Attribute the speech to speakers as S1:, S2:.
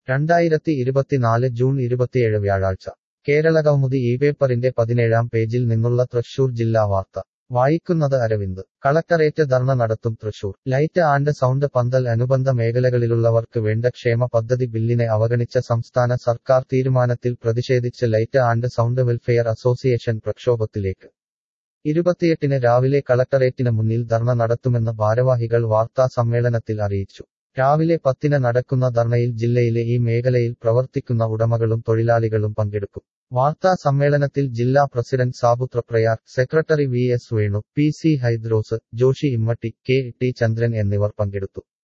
S1: രണ്ടായിരത്തി ഇരുപത്തിനാല് ജൂൺ ഇരുപത്തിയേഴ് വ്യാഴാഴ്ച കേരളകൗമുദി ഈ പേപ്പറിന്റെ പതിനേഴാം പേജിൽ നിന്നുള്ള തൃശൂർ ജില്ലാ വാർത്ത വായിക്കുന്നത് അരവിന്ദ് കളക്ടറേറ്റ് ധർണ നടത്തും തൃശൂർ ലൈറ്റ് ആൻഡ് സൗണ്ട് പന്തൽ അനുബന്ധ മേഖലകളിലുള്ളവർക്ക് വേണ്ട ക്ഷേമ പദ്ധതി ബില്ലിനെ അവഗണിച്ച സംസ്ഥാന സർക്കാർ തീരുമാനത്തിൽ പ്രതിഷേധിച്ച് light and sound welfare association പ്രക്ഷോഭത്തിലേക്ക് ഇരുപത്തിയെട്ടിന് രാവിലെ കളക്ടറേറ്റിന് മുന്നിൽ ധർണ നടത്തുമെന്ന് ഭാരവാഹികൾ വാർത്താ സമ്മേളനത്തിൽ അറിയിച്ചു രാവിലെ പത്തിന് നടക്കുന്ന ധർണയിൽ ജില്ലയിലെ ഈ മേഖലയിൽ പ്രവർത്തിക്കുന്ന ഉടമകളും തൊഴിലാളികളും പങ്കെടുക്കും വാർത്താ സമ്മേളനത്തിൽ ജില്ലാ പ്രസിഡന്റ് സാബുത്ര Prayar secretary V S Venu P C Hydros Joshi Immatty K T Chandran എന്നിവർ പങ്കെടുത്തു